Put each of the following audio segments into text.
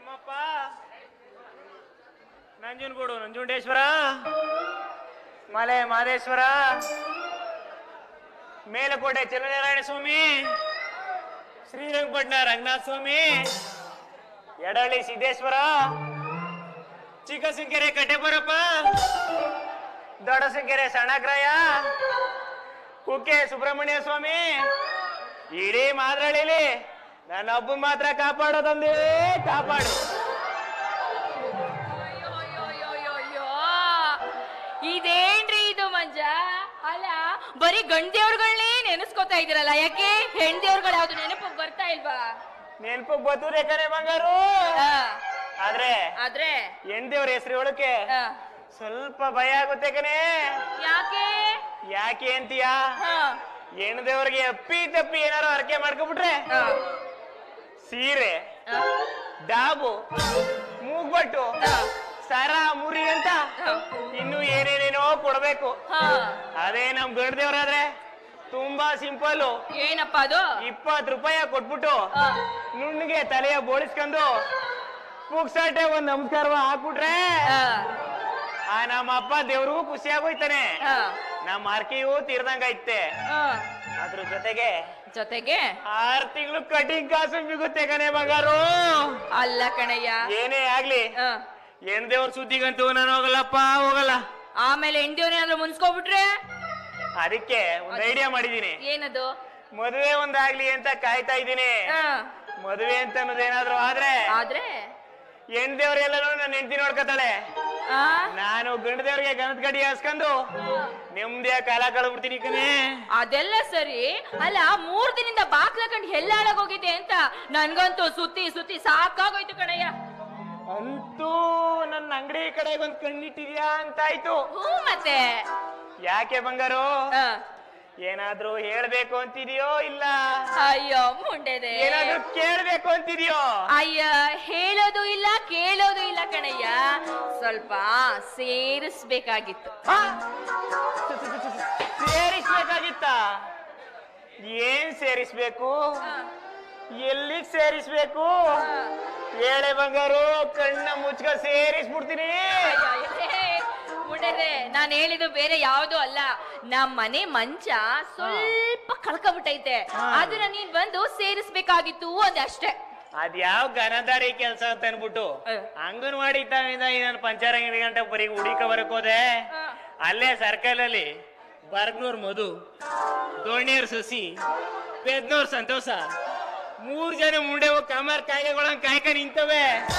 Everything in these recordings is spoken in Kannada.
ತಿಮ್ಮಪ್ಪ ನಂಜನಗೂಡು ನಂಜುಂಡೇಶ್ವರ ಮಲೆ ಮಾದೇಶ್ವರ ಮೇಲಕೋಟೆ ಚಲನಾರಾಯಣ ಸ್ವಾಮಿ ಶ್ರೀರಂಗಪಟ್ಟಣ ರಂಗನಾಥ ಸ್ವಾಮಿ ಎಡಹಳ್ಳಿ ಸಿದ್ದೇಶ್ವರ ಚಿಕ್ಕಸಿಂಕೆರೆ ಕಟ್ಟೆಬರಪ್ಪ ದೊಡ್ಡಸಿಂಕೆರೆ ಸಣ್ಣಗ್ರಾಯ ಕುಕ್ಕೆ ಸುಬ್ರಹ್ಮಣ್ಯ ಸ್ವಾಮಿ ಇಡೀ ಮಾದ್ರಳ್ಳಿಲಿ ನನ್ನ ಒಬ್ಬ ಮಾತ್ರ ಕಾಪಾಡೋ ತಂದೆ ಕಾಪಾಡು ಅಯ್ಯೋ, ಅಯ್ಯೋ, ಅಯ್ಯೋ, ಅಯ್ಯೋ, ಅಯ್ಯೋ. ಇದೇನ್ರಿ ಇದು ಮಂಜ ಅಲ್ಲ ಬರೀ ಗಂಡ್ ದೇವ್ರುಗಳನ್ನೇ ನೆನೆಸ್ಕೊತಾ ಇದೀರಲ್ಲ ಯಾಕೆ ಹೆಣ್ ದೇವ್ರುಗಳು ಯಾವ್ದು ನೆನಪಿಗೆ ಬರ್ತಾ ಇಲ್ವಾ ನೆನ್ಪಗ್ ಬತ್ತೂರೆ ಕರೆ ಬಂಗಾರು ಆ, ಆದ್ರೆ ಆದ್ರೆ ಹೆಣ್ದೇವ್ರ ಹೆಸರು ಹೇಳಕ್ಕೆ ಆ, ಸ್ವಲ್ಪ ಭಯ ಆಗುತ್ತೆ ಕಣೆ ಯಾಕೆ ಯಾಕೆ ಅಂತೀಯಾ ಹಾ, ಹೆಣ್ದೇವ್ರಿಗೆ ಅಪ್ಪಿ ತಪ್ಪಿ ಏನಾರು ಅರ್ಕೆ ಮಾಡ್ಕೊಬಿಟ್ರೆ ಆ, ಸೀರೆ ಆ, ಡಾಬು ಮೂಗ್ಬಟ್ಟು ಆ, ಸರ ಮುರಿ ಅಂತ ಆ, ಇನ್ನು ಏನೇನೇನೋ ಕೊಡ್ಬೇಕು ಹಾ. ಅದೇ ನಮ್ ಗಂಡದೇವ್ರಾದ್ರೆ ತುಂಬಾ ಸಿಂಪಲ್ ಏನಪ್ಪ ಅದು ಇಪ್ಪತ್ ರೂಪಾಯಿ ಕೊಟ್ಬಿಟ್ಟು ಆ, ನುಣ್ಣಿಗೆ ತಲೆಯ ಬೋಳಿಸ್ಕೊಂಡು ಪುಕ್ಸಟ್ಟೆ ಒಂದ್ ನಮಸ್ಕಾರವ ಹಾಕ್ಬಿಟ್ರೆ ಆ, ಆ ನಮ್ಮ ಅಪ್ಪ ದೇವ್ರಿಗೂ ಖುಷಿ ಆಗೋಯ್ತಾನೆ ಆ, ನಮ್ಮ ಆರ್ಕೆಯೂ ತೀರ್ದಂಗೈತೆ ಆ. ಅದ್ರ ಜೊತೆಗೆ ಜೊತೆಗೆ ಆರ್ ತಿಂಗಳು ಕಟಿಂಗ್ ಕಾಸು ಬಿಗುತ್ತೆ ಕಣೆ ಬಂಗಾರು ಅಲ್ಲ ಕಣಯ್ಯ ಏನೇ ಆಗ್ಲಿ ಆ, ಹೆಣ್ ದೇವ್ರ ಸುದ್ದಿಗಂತೂ ನಾನು ಹೋಗಲ್ಲಪ್ಪ ಹೋಗಲ್ಲ ಆಮೇಲೆ ಹೆಣ್ದೇವ್ರೇನಾದ್ರೂ ಮುನ್ಸ್ಕೊಬಿಟ್ರೆ ಅದಕ್ಕೆ ಒಂದ್ ಐಡಿಯಾ ಮಾಡಿದೀನಿ ಏನದು ಮದುವೆ ಒಂದಾಗ್ಲಿ ಅಂತ ಕಾಯ್ತಾ ಇದ್ದೀನಿ ಆ, ಮದುವೆ ಅಂತ ಅನ್ನೋದೇನಾದ್ರೂ ಆದ್ರೆ ಆದ್ರೆ ಹೆಣ್ ದೇವ್ರೆಲ್ಲರೂ ನನ್ನ ಹೆಂಡತಿ ನೋಡ್ಕೊತಾಳೆ ಆ ನಾನು ಗಂಡ ದೇವ್ರಿಗೆ ಗಣದ ಗಡಿ ಹಾಸ್ಕೊಂಡು ನೆಮ್ಮದಿಯ ಕಾಲ ಕಳ್ಬಿಡ್ತೀನಿ ಕಣೆ ಅದೆಲ್ಲ ಸರಿ ಅಲ್ಲ ಮೂರ್ ದಿನದಿಂದ ಬಾಕ್ಲಕಂಡ್ ಎಲ್ಲಾಳಾಗ್ ಹೋಗಿದೆ ಅಂತ ನನ್ಗಂತೂ ಸುತ್ತಿ ಸುತ್ತಿ ಸಾಕಾಗೋಯ್ತು ಕಣಯ್ಯ ಅಂತೂ ನನ್ನ ಅಂಗಡಿ ಕಡೆಗೆ ಒಂದ್ ಕಣ್ಣಿಟ್ಟಿದ್ಯಾ ಅಂತಾಯ್ತು ಹ್ಞೂ ಮತ್ತೆ ಯಾಕೆ ಬಂಗಾರು ಆ, ಏನಾದ್ರೂ ಹೇಳ್ಬೇಕು ಅಂತಿದ್ಯೋ ಇಲ್ಲ ಅಯ್ಯೋ ಮುಂಡೆದೆ ಏನಾದ್ರೂ ಕೇಳ್ಬೇಕು ಅಂತಿದ್ಯೋ ಅಯ್ಯ ಹೇಳೋದು ಇಲ್ಲ ಕೇಳೋದು ಇಲ್ಲ ಕಣಯ್ಯ ಸ್ವಲ್ಪ ಸೇರಿಸ್ಬೇಕಾಗಿತ್ತು ಹಾ? ಸೇರಿಸ್ಬೇಕಾಗಿತ್ತ ಏನ್ ಸೇರಿಸ್ಬೇಕು ಎಲ್ಲಿಗ್ ಸೇರಿಸ್ಬೇಕು ಹೇಳೆ ಬಂಗಾರು ಕಣ್ಣ ಮುಚ್ಕ ಸೇರಿಸ್ಬಿಡ್ತೀನಿ ಮುಂಡೆದೆ ನಾನು ಹೇಳಿದ್ದು ಬೇರೆ ಯಾವ್ದು ಅಲ್ಲ ನಮ್ ಮನೆ ಮಂಚ ಸ್ವಲ್ಪ ಕಳ್ಕೊಬಿಟ್ಟೈತೆ ಹಾ. ಅದನ್ನ ನೀನ್ ಬಂದು ಸೇರಿಸ್ಬೇಕಾಗಿತ್ತು ಅಂದೆ ಅಷ್ಟೇ ಅದ್ಯಾವ ಘನದಾರಿ ಕೆಲ್ಸ ಅಂತ ಅನ್ಬಿಟ್ಟು ಹ. ಅಂಗನವಾಡಿ ತಾವಿಂದ ನಾನು ಪಂಚಾರಂಗ ಗಂಟೆ ಬರೀ ಹುಡಿಕ ಬರಕ್ ಹೋದೆ ಹ. ಅಲ್ಲೇ ಸರ್ಕಲ್ ಅಲ್ಲಿ ಬರ್ಗ್ನೂರ್ ಮಧು ದೋಣಿಯರ್ ಸಸಿ ಪೆದ್ನೂರ್ ಸಂತೋಷ ಮೂರ್ ಜನ ಮುಂಡೆ ಹೋಗಿ ಕಮರ್ ಕಾಯ್ಗೆಗಳಂಗ್ ಕಾಯ್ಕ ನಿಂತವೆ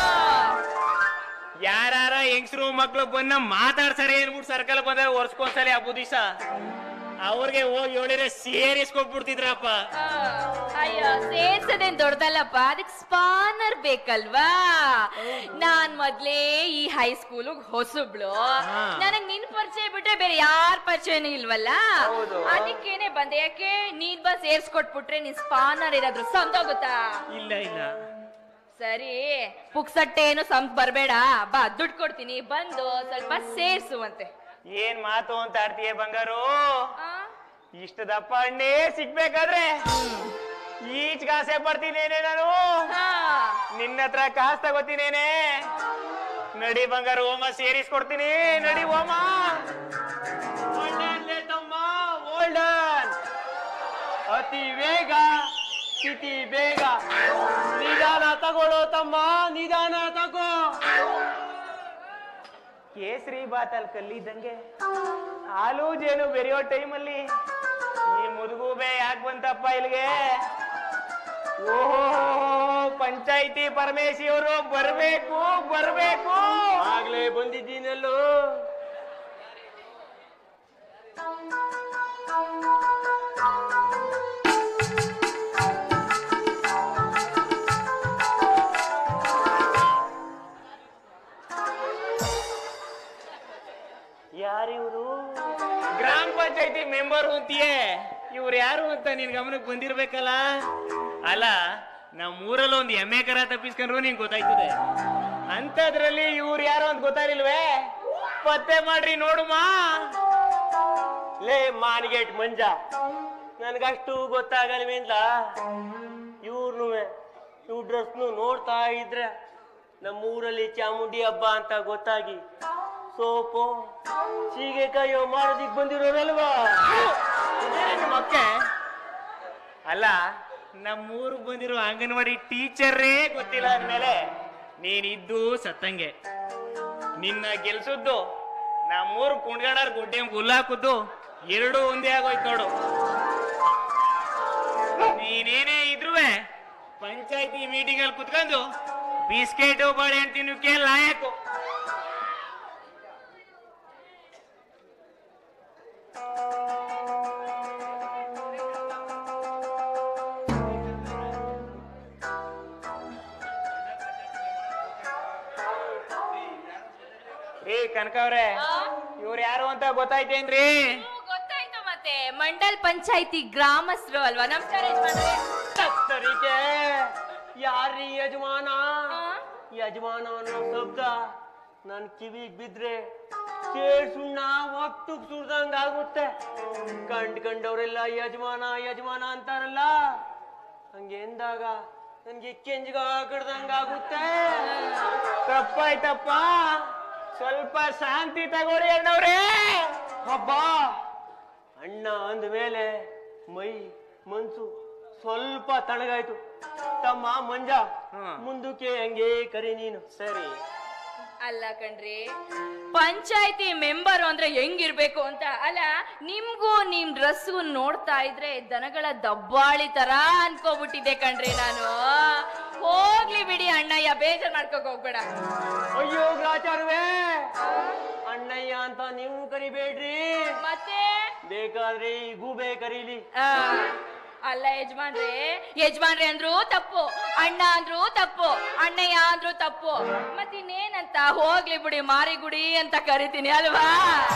ಯಾರ ಹೆಂಗಸರು ಮಕ್ಳು ಬಂದ ಮಾತಾಡ್ಸಾರೆ ಏನ್ಬಿಟ್ಟು ಸರ್ಕಲ್ ಬಂದ್ರೆ ವರ್ಷಕ್ಕೊಂದ್ಸಲಿ ಹಬ್ಬ ದಿವಸ ಅವ್ರಿಗೆ ಹೋಗಿ ಹೇಳಿದ್ರೆ ಸೇರಿಸ್ಕೊಟ್ಬಿಡ್ತಿದ್ರಪ್ಪ ಆ, ಅಯ್ಯೋ ಸೇರ್ಸದೇನ್ ದೊಡ್ಡದಲ್ಲಪ್ಪ ಅದಕ್ ಸ್ಪಾನರ್ ಬೇಕಲ್ವಾ ನಾನ್ ಮೊದ್ಲೇ ಈ ಹೈಸ್ಕೂಲ್ ಹೊಸಬ್ಳು ಹಾ. ನನಗ್ ನಿನ್ ಪರಿಚಯ ಬಿಟ್ರೆ ಬೇರೆ ಯಾರ್ ಪರಿಚಯನೂ ಇಲ್ವಲ್ಲ ಹೌದು. ಅದಕ್ಕೇನೆ ಬಂದೆ ಯಾಕೆ ನೀನ್ ಬಾ ಸೇರ್ಸ್ಕೊಟ್ಬಿಟ್ರೆ ನಿನ್ ಸ್ಪಾನರ್ ಏನಾದ್ರು ಸಂದೋಗುತ್ತಾ ಇಲ್ಲ ಇಲ್ಲ ಸರಿ ಪುಕ್ಸಟ್ಟೆ ಏನು ಸಂಪ್ ಬರ್ಬೇಡ ಬಾ ದುಡ್ಡು ಕೊಡ್ತೀನಿ ಬಂದು ಸ್ವಲ್ಪ ಸೇರ್ಸುವಂತೆ ಏನ್ ಮಾತು ಅಂತ ಆಡ್ತೀಯ ಬಂಗಾರು ಆ? ಇಷ್ಟ ದಪ್ಪ ಹಣ್ಣೇ ಸಿಗ್ಬೇಕಾದ್ರೆ ಈಚ್ ಕಾಸೆ ಪಡ್ತೀನೇನೆ ನಾನು ಹಾ. ನಿನ್ನ ಹತ್ರ ಕಾಸು ತಗೋತೀನೇನೆ ನಡಿ ಬಂಗಾರು ಓಮ ಸೇರಿಸ್ಕೊಡ್ತೀನಿ ನಡಿ ಓಮ ಒಳ್ಳೆ ತಮ್ಮ ಓಲ್ಡನ್ ಅತಿ ವೇಗ ಸ್ಥಿತಿ ಬೇಗ ನಿಧಾನ ತಗೊಳ್ಳೋ ತಮ್ಮ ನಿಧಾನ ತಗೋ ಕೇಸರಿ ಬಾತಲ್ ಕಲ್ಲಿದ್ದಂಗೆ ಹಾಲು ಜೇನು ಬೆರೆಯೋ ಟೈಮಲ್ಲಿ ಈ ಮುದುಗೂಬೆ ಯಾಕೆ ಬಂತಪ್ಪ ಇಲ್ಲಿಗೆ ಓಹೋ ಪಂಚಾಯಿತಿ ಪರಮೇಶಿಯವರು ಬರ್ಬೇಕು ಬರ್ಬೇಕು ಆಗ್ಲೇ ಬಂದಿದ್ದೀನಲ್ಲೋ ಯಾರಿವರು ಗ್ರಾಮ ಪಂಚಾಯತಿ ಮೆಂಬರ್ ಅಂತೀಯೇ ಇವ್ರು ಯಾರು ಅಂತ ನಿನ್ ಗಮನಕ್ಕೆ ಬಂದಿರ್ಬೇಕಲ್ಲ ಅಲ್ಲ ನಮ್ಮ ಊರಲ್ಲಿ ಒಂದು ಎಮ್ಮೆ ಕರ ತಪ್ಪಿಸ್ಕೊಂಡ್ರು ನಿಂಗೆ ಗೊತ್ತಾಯ್ತದೆ ಅಂತದ್ರಲ್ಲಿ ಇವ್ರು ಯಾರು ಅಂತ ಗೊತ್ತಾಗಿಲ್ವೇ ಪತ್ತೆ ಮಾಡ್ರಿ ನೋಡುಮಾ ಲೇ ಮಾನಿಗೇಟ್ ಮಂಜ ನನ್ಗಷ್ಟು ಗೊತ್ತಾಗಲ್ವೇನ್ಲ ಇವ್ರನು ಇವ್ ಡ್ರೆಸ್ನು ನೋಡ್ತಾ ಇದ್ರೆ ನಮ್ಮೂರಲ್ಲಿ ಚಾಮುಂಡಿ ಹಬ್ಬ ಅಂತ ಗೊತ್ತಾಗಿ ಸೋಪು ಸೀಗೆಕಾಯೋ ಮಾರೋದಿಕ್ ಬಂದಿರೋರಲ್ವಾ ಮಕ್ಕೆ ಅಲ್ಲ ನಮ್ಮೂರಿಗೆ ಬಂದಿರೋ ಅಂಗನವಾಡಿ ಟೀಚರೇ ಗೊತ್ತಿಲ್ಲ ಅಂದ್ಮೇಲೆ ನೀನಿದ್ದು ಸತ್ತಂಗೆ ನಿನ್ನ ಗೆಲ್ಸದ್ದು ನಮ್ಮೂರು ಕುಣ್ಗಾಡರ್ ಗುಡ್ಡೆ ಹುಲ್ಲಾಕುದ್ದು ಎರಡೂ ಒಂದೇ ಆಗೋಯ್ತು ನೋಡು ನೀನೇನೇ ಇದ್ರುವೆ ಪಂಚಾಯತಿ ಮೀಟಿಂಗ್ ಅಲ್ಲಿ ಕುತ್ಕೊಂಡು ಬಿಸ್ಕೆಟು ಬಾಳೆಹಣ್ಣು ತಿನ್ನೋಕೆ ಲಾಯಕು ಏ ಕನಕವ್ರೆ ಇವ್ರು ಯಾರು ಅಂತ ಗೊತ್ತಾಯ್ತೇನ್ರಿ ಹ್ಮ್, ಗೊತ್ತಾಯ್ತು ಮತ್ತೆ ಮಂಡಲ್ ಪಂಚಾಯತಿ ಗ್ರಾಮಸ್ಥರು ಅಲ್ವಾ ನಮಸ್ಕಾರ ಯಜಮಾನ್ರೆ. ತರೀಕೆ ಯಾರೀ ಯಜಮಾನ ಆ? ಯಜಮಾನ ಅನ್ನೋ ಶಬ್ದ ನನ್ ಕಿವಿಗ್ ಬಿದ್ರೆ ಕೇಳ್ಸುಣ್ಣ ಒಟ್ಟು ಸುಡ್ದಂಗ ಆಗುತ್ತೆ ಕಂಡ್ ಕಂಡವ್ರೆಲ್ಲ ಯಜಮಾನ ಯಜಮಾನ ಅಂತಾರಲ್ಲ ಹಂಗೆ ಎಂದಾಗ ನನ್ಗೆ ಕೆಂಜ್ಗ ಕಡ್ದಂಗ ಆಗುತ್ತೆ ತಪ್ಪಾಯ್ತಪ್ಪ ಸ್ವಲ್ಪ ಶಾಂತಿ ತಗೋರಿ ಅಣ್ಣವ್ರೇ ಹಬ್ಬ ಅಣ್ಣ ಅಂದ ಮೇಲೆ ಮೈ ಮನ್ಸು ಸ್ವಲ್ಪ ತಣ್ಣಗಾಯ್ತು ತಮ್ಮ ಮಂಜ ಹ್ಮ್. ಮುಂದಕ್ಕೆ ಹಂಗೆ ಕರಿ ನೀನು ಸರಿ ಅಲ್ಲ ಕಣ್ರಿ ಪಂಚಾಯತಿ ಮೆಂಬರ್ ಅಂದ್ರೆ ಹೆಂಗಿರ್ಬೇಕು ಅಂತ ಅಲ್ಲ ನಿಮ್ಗೂ ನಿಮ್ ಡ್ರೆಸ್ಗೂ ನೋಡ್ತಾ ಇದ್ರೆ ದನಗಳ ದಬ್ಬಾಳಿ ತರ ಅನ್ಕೋಬಿಟ್ಟಿದ್ದೆ ಕಣ್ರಿ ನಾನು ಹೋಗ್ಲಿ ಬಿಡಿ ಅಣ್ಣಯ್ಯ ಬೇಜಾರ್ ಮಾಡ್ಕೋಕ್ ಹೋಗ್ಬೇಡ ಅಯ್ಯೋ ಗ್ರಾಚಾರವೇ ಅಣ್ಣಯ್ಯ ಅಂತ ನೀವು ಕರಿಬೇಡ್ರಿ ಮತ್ತೆ ಬೇಕಾದ್ರೆ ಈ ಗೂಬೆ ಕರೀಲಿ ಆ, ಅಲ್ಲ ಯಜಮಾನ್ರೆ ಯಜಮಾನ್ರೆ ಅಂದ್ರು ತಪ್ಪು ಅಣ್ಣ ಅಂದ್ರು ತಪ್ಪು ಅಣ್ಣಯ್ಯ ಅಂದ್ರು ತಪ್ಪು ಮತ್ತಿನ್ನೇನಂತ ಹೋಗ್ಲಿ ಬಿಡಿ ಮಾರಿಗುಡಿ ಅಂತ ಕರಿತೀನಿ ಅಲ್ವಾ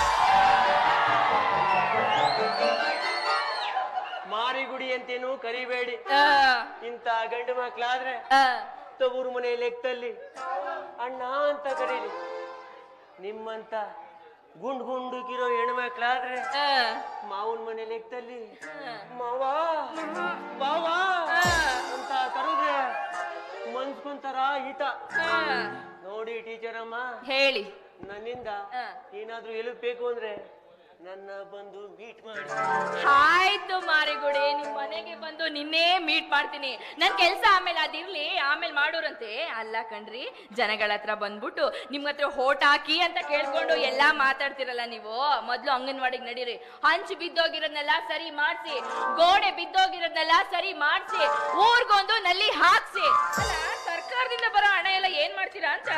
ಮಾರಿಗುಡಿ ಅಂತೇನು ಕರಿಬೇಡಿ ಆ, ಇಂಥ ಗಂಡು ಮಕ್ಳಾದ್ರೆ ಆ, ತವರು ಮನೆ ಲೆಕ್ಕದಲ್ಲಿ ಅಣ್ಣ ಅಂತ ಕರೀಲಿ ನಿಮ್ಮಂತ ಗುಂಡ್ ಗುಂಡುಕಿರೋ ಹೆಣ್ಮಕ್ಳಾದ್ರೆ ಆ, ಮಾವನ್ ಮನೆ ಲೆಕ್ಕದಲ್ಲಿ ಆ. ಮಾವ ಮಾವ ಆ. ಅಂತ ಕರೆದ್ರೆ ಮನ್ಸ್ಕೊಂತಾರ ಹಿತ ಆ, ನೋಡಿ ಟೀಚರ್ ಅಮ್ಮ ಹೇಳಿ ನನ್ನಿಂದ ಆ. ಏನಾದ್ರೂ ಎಲ್ಪ್ ಬೇಕು ಅಂದ್ರೆ ನನ್ನ ಬಂದು ಮೀಟ್ ಮಾಡಿ ಆಯ್ತು ಮಾರಿಗುಡಿ ನಿಮ್ ಮನೆಗೆ ಬಂದು ನಿನ್ನೆ ಮೀಟ್ ಮಾಡ್ತೀನಿ ನನ್ ಕೆಲ್ಸ ಆಮೇಲೆ ಅದಿರ್ಲಿ ಆಮೇಲೆ ಮಾಡೋರಂತೆ ಅಲ್ಲ ಕಣ್ರಿ ಜನಗಳ ಹತ್ರ ಬಂದ್ಬಿಟ್ಟು ನಿಮ್ ಹತ್ರ ಹೋಟ್ ಹಾಕಿ ಅಂತ ಕೇಳ್ಕೊಂಡು ಎಲ್ಲಾ ಮಾತಾಡ್ತಿರಲ್ಲ ನೀವು ಮೊದ್ಲು ಅಂಗನವಾಡಿಗೆ ನಡೀರಿ ಹಂಚ್ ಬಿದ್ದೋಗಿರೋದ್ನೆಲ್ಲ ಸರಿ ಮಾಡ್ಸಿ ಗೋಡೆ ಬಿದ್ದೋಗಿರೋದ್ನೆಲ್ಲ ಸರಿ ಮಾಡ್ಸಿ ಊರ್ಗೊಂದು ನಲ್ಲಿ ಹಾಕ್ಸಿ ಅಲ್ಲ ಸರ್ಕಾರದಿಂದ ಬರೋ ಹಣ ಎಲ್ಲ ಏನ್ ಮಾಡ್ತೀರಾ ಅಂತ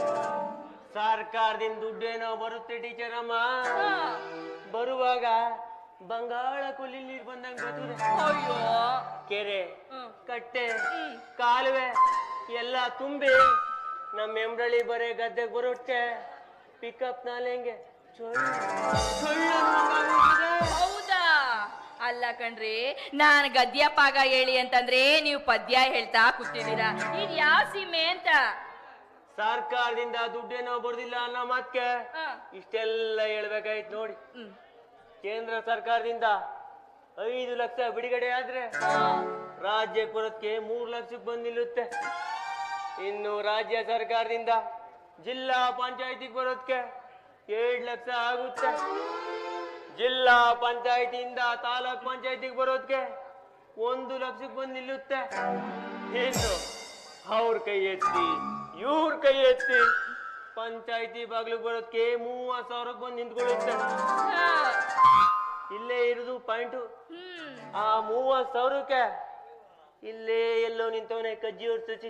ಸರ್ಕಾರದಿಂದ ದುಡ್ಡೇನೋ ಬರುತ್ತೆ ಟೀಚರ್ ಅಮ್ಮ ಹಾ. ಬರುವಾಗ ಬಂಗಾಳ ಕೊಲ್ಲಿ ನೀರ್ ಬಂದಂಗ್ ಬರ್ತದೆ ಅಯ್ಯೋ ಕೆರೆ ಹ್ಮ್. ಕಟ್ಟೆ ಹ್ಮ್. ಕಾಲುವೆ ಎಲ್ಲ ತುಂಬಿ ನಮ್ಮ ಎಂಬ್ರಳಿ ಬರೇ ಗದ್ದೆಗೆ ಬರೋಕ್ಕೆ ಪಿಕಪ್ ನಾಲೆಂಗೆ ಚೊಳ್ಳು ಚೊಳ್ಳು ಅನ್ನುವಂಗಾಗ್ಬಿಟ್ಟಿದೆ. ಹೌದಾ ಅಲ್ಲ ಕಣ್ರಿ ನಾನ್ ಗದ್ಯ ಪಾಗ ಹೇಳಿ ಅಂತಂದ್ರೆ ನೀವು ಪದ್ಯ ಹೇಳ್ತಾ ಕೂತಿದ್ದೀರಾ ಈಗ ಯಾವ ಸೀಮೆ ಅಂತ ಸರ್ಕಾರದಿಂದ ದುಡ್ಡೇನೋ ಬರ್ದಿಲ್ಲ ಅನ್ನೋ ಮಾತ್ಕೆ ಆ, ಇಷ್ಟೆಲ್ಲ ಹೇಳ್ಬೇಕಾಯ್ತು ನೋಡಿ ಹ್ಮ್. ಕೇಂದ್ರ ಸರ್ಕಾರದಿಂದ ಐದು ಲಕ್ಷ ಬಿಡುಗಡೆ ಆದ್ರೆ ರಾಜ್ಯಕ್ಕೆ ಬರೋದಕ್ಕೆ ಮೂರು ಲಕ್ಷಕ್ಕೆ ಬಂದು ನಿಲ್ಲುತ್ತೆ ಇನ್ನು ರಾಜ್ಯ ಸರ್ಕಾರದಿಂದ ಜಿಲ್ಲಾ ಪಂಚಾಯತಿಗೆ ಬರೋದಕ್ಕೆ ಏಳು ಲಕ್ಷ ಆಗುತ್ತೆ ಜಿಲ್ಲಾ ಪಂಚಾಯತಿಯಿಂದ ತಾಲೂಕ್ ಪಂಚಾಯತಿಗೆ ಬರೋದಕ್ಕೆ ಒಂದು ಲಕ್ಷಕ್ಕೆ ಬಂದು ನಿಲ್ಲುತ್ತೆ ಇನ್ನು ಅವ್ರ ಕೈ ಎತ್ತಿ ಇವ್ರ ಕೈ ಎತ್ತಿ ಪಂಚಾಯತಿ ಬಾಗ್ಲಿಗೆ ಬರೋದಕ್ಕೆ ಮೂವತ್ತು ಸಾವಿರಕ್ಕೆ ಬಂದು ನಿಂತ್ಕೊಳ್ಳುತ್ತೆ ಆ, ಇಲ್ಲೇ ಇರುದು ಪಾಯಿಂಟು ಹ್ಮ್. ಆ ಮೂವತ್ ಸಾವಿರಕ್ಕೆ ಇಲ್ಲೇ ಎಲ್ಲೋ ನಿಂತವನೆ ಕಜ್ಜಿಯವ್ರ ಸಚಿ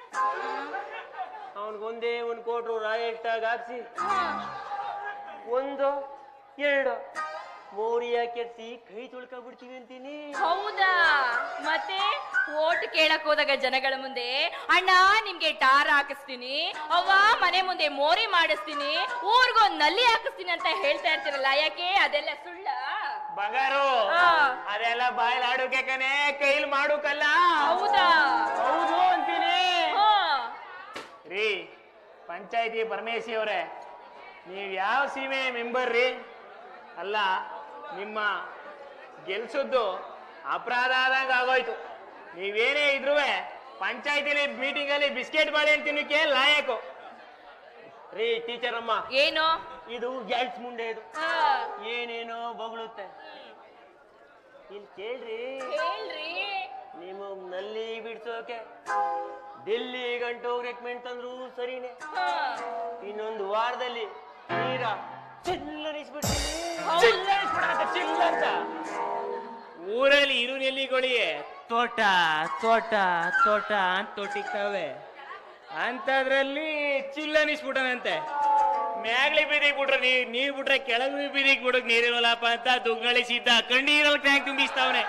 ಅವನಿಗೊಂದೇ ಒಂದ್ ಕೋಟ್ರು ರಾಯಷ್ಟಾಗ ಹಾಕ್ಸಿ ಒಂದು ಎರಡು ಮೋರಿಯ ಕೆತ್ತಿ ಕೈ ತೊಳ್ಕೊಂಡ್ಬಿಡ್ತೀವಿ ಅಂತೀನಿ ಹೌದಾ ಮತ್ತೆ ಓಟ್ ಕೇಳಕ್ ಹೋದಾಗ ಜನಗಳ ಮುಂದೆ ಅಣ್ಣ ನಿಮ್ಗೆ ಟಾರ್ ಹಾಕಿಸ್ತೀನಿ ಅವ್ವ ಮನೆ ಮುಂದೆ ಮೋರಿ ಮಾಡಿಸ್ತೀನಿ ಊರ್ಗೊಂದ್ ನಲ್ಲಿ ಹಾಕಿಸ್ತೀನಿ ಅಂತ ಹೇಳ್ತಾ ಇರ್ತೀರಲ್ಲ ಯಾಕೆ ಅದೆಲ್ಲ ಸುಳ್ಳ ಬಂಗಾರು ಆ. ಅದೆಲ್ಲ ಬಾಯಲ್ಲಿ ಆಡೋಕೆ ಕನೆ ಕೈಲಿ ಮಾಡೋಕಲ್ಲ ಹೌದಾ ಹೌದು ಅಂತೀನಿ ಹಾ. ರೀ ಪಂಚಾಯತಿ ಪರಮೇಶಿ ಅವರೇ ನೀವು ಯಾವ ಸೀಮೆ ಮೆಂಬರ್ ರೀ ಅಲ್ಲ ನಿಮ್ಮ ಗೆಲ್ಸದ್ದು ಅಪರಾಧ ಆದಂಗ ಆಗೋಯ್ತು ನೀವೇನೇ ಇದ್ರು ಪಂಚಾಯತಿಲಿ ಮೀಟಿಂಗ್ ಅಲ್ಲಿ ಬಿಸ್ಕೆಟ್ ಬಾಳೆಹಣ್ಣು ತಿನ್ನಕ್ಕೆ ಲಾಯಕು ರೀ ಟೀಚರ್ ಅಮ್ಮ ಏನು ಇದು ಗ್ಯಾಸ್ ಮುಂಡೆ ಇದು ಆ, ಏನೇನೋ ಬೊಗಳುತ್ತೆ ಇಲ್ಲಿ ಕೇಳ್ರಿ ಹೇಳ್ರಿ ನಿಮಗ್ ನಲ್ಲಿ ಬಿಡ್ಸೋಕೆ ಡೆಲ್ಲಿ ಗಂಟು ರೆಕಮೆಂಡ್ ತಂದ್ರು ಸರಿನೇ ಹಾ. ಇನ್ನೊಂದು ವಾರದಲ್ಲಿ ನೀರ ಚೆಲ್ಲರಿಸ್ಬಿಡ್ತೀನಿ ಹೌದಾ? ಚಿಲ್ಲ ಅಂತ ಊರಲ್ಲಿ ಇರು ನೆಲ್ಲಿಗಳಿಗೆ ತೋಟ ತೋಟ ತೋಟ ಅಂತ ತೊಟ್ಟಿಕ್ತಾವೆ ಅಂತದ್ರಲ್ಲಿ ಚಿಲ್ಲ ಅನಿಸ್ಬಿಟ್ಟನಂತೆ ಮ್ಯಾಗ್ಲಿ ಬೀದಿಗೆ ಬಿಟ್ರೆ ನೀರ್ ನೀರ್ ಬಿಟ್ರೆ ಕೆಳಗೆ ಬೀದಿಗೆ ಬಿಡಕ್ ನೀರಿರಲ್ಲಪ್ಪ ಅಂತ ದುಗ್ಗಳಿಸಿದ್ದ ಕಣ್ಣೀರಲ್ಲಿ ಟ್ಯಾಂಕ್ ತುಂಬಿಸ್ತಾವನೆ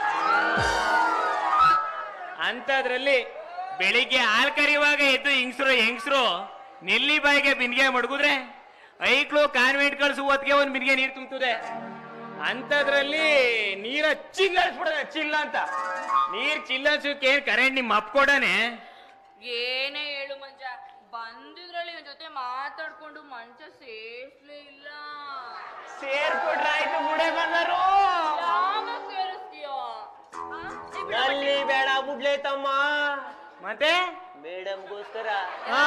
ಅಂತದ್ರಲ್ಲಿ ಬೆಳಿಗ್ಗೆ ಹಾಲ್ ಕರೆಯುವಾಗ ಎದ್ದು ಹಿಂಗ್ಸ್ರು ಹೆಂಗ್ಸ್ರು ನೆಲ್ಲಿ ಬಾಯಿಗೆ ಬಿಂದಿಗೆ ಮಡಗುದ್ರೆ ಐಕ್ಳು ಕಾನ್ವೆಂಟ್ ಕಳ್ಸು ಹೊತ್ತಿಗೆ ಒಂದ್ ಬಿಂದಿಗೆ ನೀರ್ ತುಂಬುತ್ತದೆ ಅಂತದ್ರಲ್ಲಿ ನೀರ ಚಿಲ್ಲ ಅನ್ಸ್ಬಿಡೋಣ ಚಿಲ್ಲ ಅಂತ ನೀರ್ ಚಿಲ್ಲ ಅನ್ಸೋಕೆ ಕರೆಂಟ್ ನಿಮ್ ಅಪ್ಕೊಡನೆ ಏನೇ ಹೇಳು ಮಂಜ ಬಂದಿದ್ರಲ್ಲಿ ಇವ್ನ್ ಜೊತೆ ಮಾತಾಡ್ಕೊಂಡು ಮಂಚ ಸೇರ್ಸ್ಲೇ ಇಲ್ಲ ಸೇರ್ಕೊಟ್ರೆ ಆಯ್ತು ಬುಡೆ ಬಂದರು ಯಾವಾಗ ಸೇರಿಸ್ತೀಯೋ ಆ? ಏ ಬಿಡು ನಲ್ಲಿ ಬೇಡ ಬುಡ್ಲೆ ತಮ್ಮ ಮತ್ತೆ ಮೇಡಮ್ಗೋಸ್ಕರ ಹಾ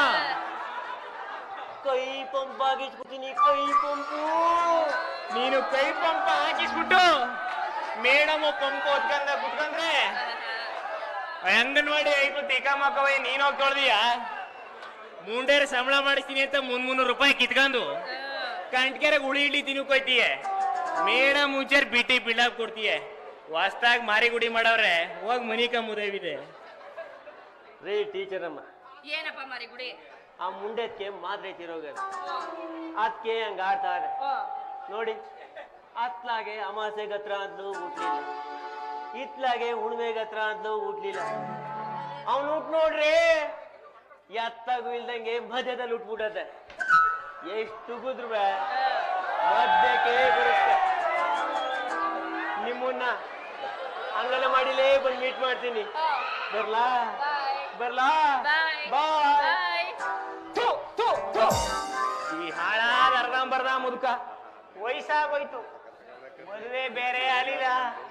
ಕೈ ಪಂಪ್ ಆಗಿಸ್ಬಿಡ್ತೀನಿ ಕೈ ಪಂಪು ನೀನು ಕೈ ಪಂಪ ಹಾಕಿಸ್ಬಿಟ್ಟು ಮೇಡಮ್ ಪಂಪ್ ಹೊತ್ಕೊಂಡ ಕುತ್ಕೊಂಡ್ರೆ ಅಂಗನವಾಡಿ ಐದು ತಿಕ್ಕ ಮಕ್ಕವ ನೀನ್ ಹೋಗಿ ತೊಳ್ದಿಯ ಮುಂಡೇರ ಸಂಬಳ ಮಾಡಿಸ್ತೀನಿ ಅಂತ ಮುನ್ ಮುನ್ನೂರು ರೂಪಾಯಿ ಕಿತ್ಕೊಂಡು ಕಂಟ್ಕೆರೆ ಉಳಿ ಇಡ್ಲಿ ತಿನ್ಕೋಯ್ತೀಯ ಮೇಡಮ್ ಮುಂಚೆರ್ ಬಿಟ್ಟಿ ಬಿಲ್ಡಪ್ ಕೊಡ್ತೀಯ ವಾಸ್ತಾಗ್ ಮಾರಿಗುಡಿ ಮಾಡವ್ರೆ ಹೋಗ್ ಮನಿ ಕಮ್ಮುದವಿದೆ ರೀ ಟೀಚರ್ ಅಮ್ಮ ಏನಪ್ಪ ಮಾರಿ ಗುಡಿ ಆ ಮುಂಡೆದ್ಕೆ ಮಾತ್ರೆ ತಿರೋಗದು ಅದಕ್ಕೆ ಹಂಗ ಆಡ್ತಾರೆ ನೋಡಿ ಅತ್ಲಾಗೆ ಅಮಾಸೆ ಗತ್ರ ಅಂದ್ಲು ಹುಟ್ಲಿಲ್ಲ ಇತ್ಲಾಗೆ ಹುಣ್ಮೆ ಗತ್ರ ಅಂದ್ಲು ಹುಟ್ಲಿಲ್ಲ ಅವ್ನು ಹುಟ್ ನೋಡ್ರಿ ಎತ್ತಾಗೂ ಇಲ್ದಂಗೆ ಮಧ್ಯದಲ್ಲಿ ಹುಟ್ಬಿಟ್ಟತೆ ಎಷ್ಟು ಕುದ್ರು ಮಧ್ಯಕ್ಕೆ ಬರುತ್ತೆ ನಿಮ್ಮನ್ನ ಹಂಗಲ್ಲ ಮಾಡಿಲೇ ಬಂದು ಮೀಟ್ ಮಾಡ್ತೀನಿ ಬರ್ಲಾ ಬರ್ಲಾ ಬಾಯ್ ಬಾಯ್ ಬಾಯ್ ಥು, ಥು, ಥು. ಈ ಹಾಳಾದ ಅರ್ಧಂಬರ್ಧ ಮುದುಕ ವಯಸ್ಸಾಗೋಯ್ತು ಮದುವೆ ಬೇರೆ ಅಲಿಲ್ಲ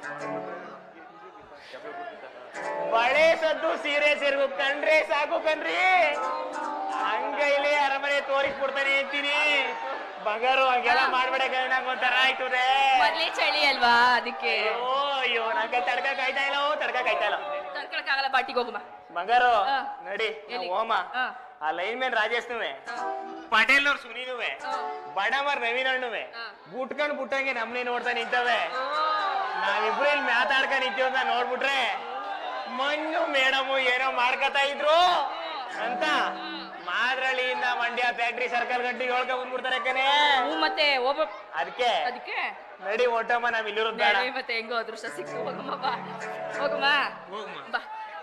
ಬಳೆ ಸದ್ದು ಸೀರೆ ಸೇರ್ಗು ಕಂಡ್ರೆ ಸಾಕು ಕಣ್ರಿ ಹಂಗೈಲಿ ಅರಮನೆ ತೋರಿಸ್ಬಿಡ್ತಾನೆ ಅಂತೀನಿ ಬಂಗಾರು ಹಂಗೆಲ್ಲ ಮಾಡ್ಬೇಡ ನಂಗೆ ಒಂಥರ ಆಯ್ತದೆ ಮೊದ್ಲೇ ಚಳಿ ಅಲ್ವಾ ಅದಕ್ಕೆ ಅಯ್ಯೋ ಅಯ್ಯೋ ನಂಗೆ ತಡ್ಕಕ್ ಆಯ್ತಾ ಇಲ್ಲ ತಡ್ಕಕ್ ಆಯ್ತಾ ಇಲ್ಲ ತಡ್ಕೊಳಕ್ಕಾಗಲ್ಲ ಬಾಟಿಗೆ ಹೋಗುಮ ಬಂಗಾರು ಹಾ. ನಡಿ ಎಲ್ಲಿ? ಹೋಮ ಹಾ. ಆ ಲೈನ್ ಮ್ಯಾನ್ ರಾಜೇಶ್ನುವೆ ಪಟೇಲ್ ಅವ್ರ ಸುನೀನುವೆ ಬಡಮರ್ ನವೀನ್ ಅಣ್ಣುವೆ ಹಾ. ಬುಟ್ಕೊಂಡ್ ಬುಟ್ಟಂಗೆ ನಮ್ನೆ ನೋಡ್ತಾ ನಿಂತವೆ ನಾವಿಬ್ರು ಇಲ್ಲಿ ಮಾತಾಡ್ಕೊಂಡ್ ನಿಂತೀವಿ ಅಂತ ನೋಡ್ಬಿಟ್ರೆ ಮಣ್ಣು ಮೇಡಮು ಏನೋ ಮಾಡ್ಕತಾ ಇದ್ರು ಅಂತ ಮಾದ್ರಳ್ಳಿಯಿಂದ ಮಂಡ್ಯ ಫ್ಯಾಕ್ಟ್ರಿ ಸರ್ಕಲ್ ಗಂಟಿಗೆ ಹೇಳ್ಕೊಂಡ್ ಬಂದ್ಬಿಡ್ತಾರೆ ಕಣೆ ಹ್ಞೂ ಮತ್ತೆ ಒಬ್ಬ ಅದಕ್ಕೆ ಅದಕ್ಕೆ ನಡಿ ಒಟ್ಟಮ್ಮ ನಾವ್ ಇಲ್ಲಿರೋದ್ ಬೇಡ ನಡಿ ಮತ್ತೆ ಹೆಂಗೋ ಅದೃಷ್ಟ ಸಿಕ್ತು ಹೋಗಮ್ಮ ಬಾ ಹೋಗಮ್ಮ ಹೋಗಮ್ಮ. ಬಾ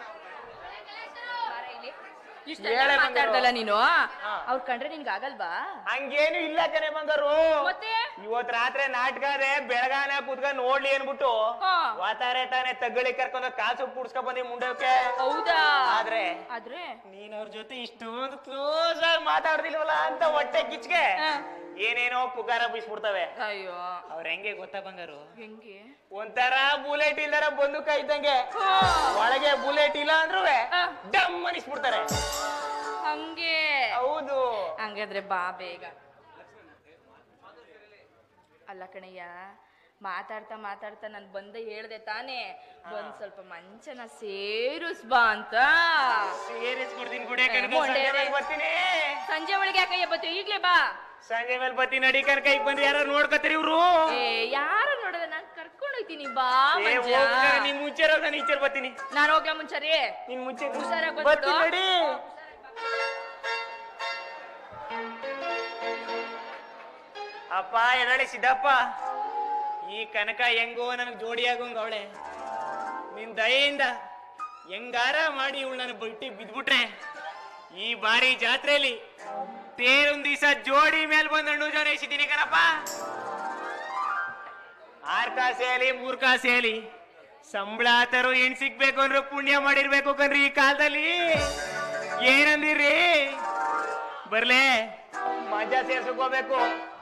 ಬಾರ ಇಲ್ಲಿ. ಇಷ್ಟೆಲ್ಲ ಹೇಳೆ ಬಂಗಾರು. ಮಾತಾಡ್ದಲ್ಲ ನೀನು ಹಾ. ಅವ್ರ ಕಂಡ್ರೆ ನಿನ್ಗೆ ಆಗಲ್ವಾ ಹಂಗೇನು ಇಲ್ಲ ಕಣೆ ಬಂಗಾರು ಮತ್ತೆ ಇವತ್ ರಾತ್ರಿ ನಾಟಕ ಅದೇ ಬೆಳಗಾನ ಕುತ್ಕೊಂಡ್ ನೋಡ್ಲಿ ಅನ್ಬಿಟ್ಟು ಹಾ. ವಾತಾರೆ ತಾನೆ ತಗ್ಗಳಿ ಕರ್ಕೊಂಡ್ ಕಾಸು ಪುಡ್ಸ್ಕೊಂಡ್ ಬಂದಿ ಮುಂಡಕ್ಕೆ ಹೌದಾ ಆದ್ರೆ ಆದ್ರೆ ನೀನ್ ಅವ್ರ ಜೊತೆ ಇಷ್ಟೊಂದು ಕ್ಲೋಸ್ ಆಗಿ ಮಾತಾಡ್ದಿಲ್ವಲ್ಲ ಅಂತ ಹೊಟ್ಟೆ ಕಿಚ್ಗೆ ಹಾ. ಏನೇನೋ ಪುಗಾರ ಬೀಸ್ಬಿಡ್ತವೆ ಅಯ್ಯೋ ಅವ್ರ ಹೆಂಗೆ ಗೊತ್ತಾ ಬಂಗಾರು ಹೆಂಗೆ ಒಂಥರ ಬುಲೆಟ್ ಇಲ್ದಾರ ಬಂದೂಕ ಇದ್ದಂಗೆ ಹಾ. ಒಳಗೆ ಬುಲೆಟ್ ಇಲ್ಲ ಅಂದ್ರೂ ಹಾ. ಡಮ್ ಅನಿಸ್ಬಿಡ್ತಾರೆ ಹಂಗೆ ಹೌದು ಹಂಗಾದ್ರೆ ಬಾ ಬೇಗ ಅಲ್ಲ ಕಣಯ್ಯ ಮಾತಾಡ್ತಾ ಮಾತಾಡ್ತಾ ನಾನು ಬಂದೆ ಹೇಳ್ದೆ ತಾನೇ ಬಂದ್ ಸ್ವಲ್ಪ ಮಂಚನ ಸೇರಿಸ್ ಬಾ ಅಂತ ಸೇರಿಸ್ಬಿಡ್ತೀನಿ ಗುಡಿಯ ಕನಕ ಮೊಂಡೆ ಸಂಜೆ ರೇ. ಮೇಲೆ ಬರ್ತೀನಿ ಸಂಜೆ ಒಳಗೆ ಯಾಕಯ್ಯ ಬತ್ತೀವಿ ಈಗ್ಲೇ ಬಾ ಸಂಜೆ ಮೇಲೆ ಬರ್ತೀನಿ ನಡಿ ಕನಕ ಈಗ ಬಂದು ಯಾರು ನೋಡ್ಕತ್ತೀರಿ ಇವ್ರು ಏ ಯಾರು ನೋಡದ ನಾನ್ ಕರ್ಕೊಂಡು ಹೋಗ್ತೀನಿ ಬಾ ಏ, ಮಂಜ ಹೋಗ್ತಾರೆ, ನೀನ್ ಮುಂಚೆ ಹೋಗ್ ನಾನು ಈಚೆ ಬರ್ತೀನಿ ನಾನು ಹೋಗ್ಲಾ ಮುಂಚರಿ ನೀನ್ ಮುಂಚೆ ಹುಷಾರಾಗ್ ಬರ್ತೀನಿ ಬಂದ್ಬಿಡು. ನಡಿ ಅಪ್ಪ ಎದಳಿ ಸಿದ್ದಪ್ಪ ಈ ಕನಕ ಹೆಂಗೋ ನನಗೆ ಜೋಡಿಯಾಗೋಂಗ ಅವಳೆ ನಿನ್ ದಯೆಯಿಂದ ಹೆಂಗಾರ ಮಾಡಿ ಇವಳು ನನ್ನ ಬಿಟ್ಟಿ ಬಿದ್ಬಿಟ್ರೆ ಈ ಬಾರಿ ಜಾತ್ರೆಯಲ್ಲಿ ತೇರೊಂದ್ ದಿವಸ ಜೋಡಿ ಮೇಲ್ ಬಂದು ಹಣ್ಣು ಜನ ಎಸಿದ್ದೀನಿ ಕಣಪ್ಪ ಆರ್ ಕಾಸೆ ಆಗಲಿ ಮೂರ್ ಕಾಸೆ ಆಗಲಿ ಸಂಬಳ ತರೋ ಹೆಣ್ ಸಿಗ್ಬೇಕು ಅಂದ್ರೆ ಪುಣ್ಯ ಮಾಡಿರ್ಬೇಕು ಕಣ್ರಿ ಈ ಕಾಲದಲ್ಲಿ ಏನಂದಿರಿ ಬರ್ಲೇ ಮಜಾ ಸೇರ್ಸ್ಕೋಬೇಕು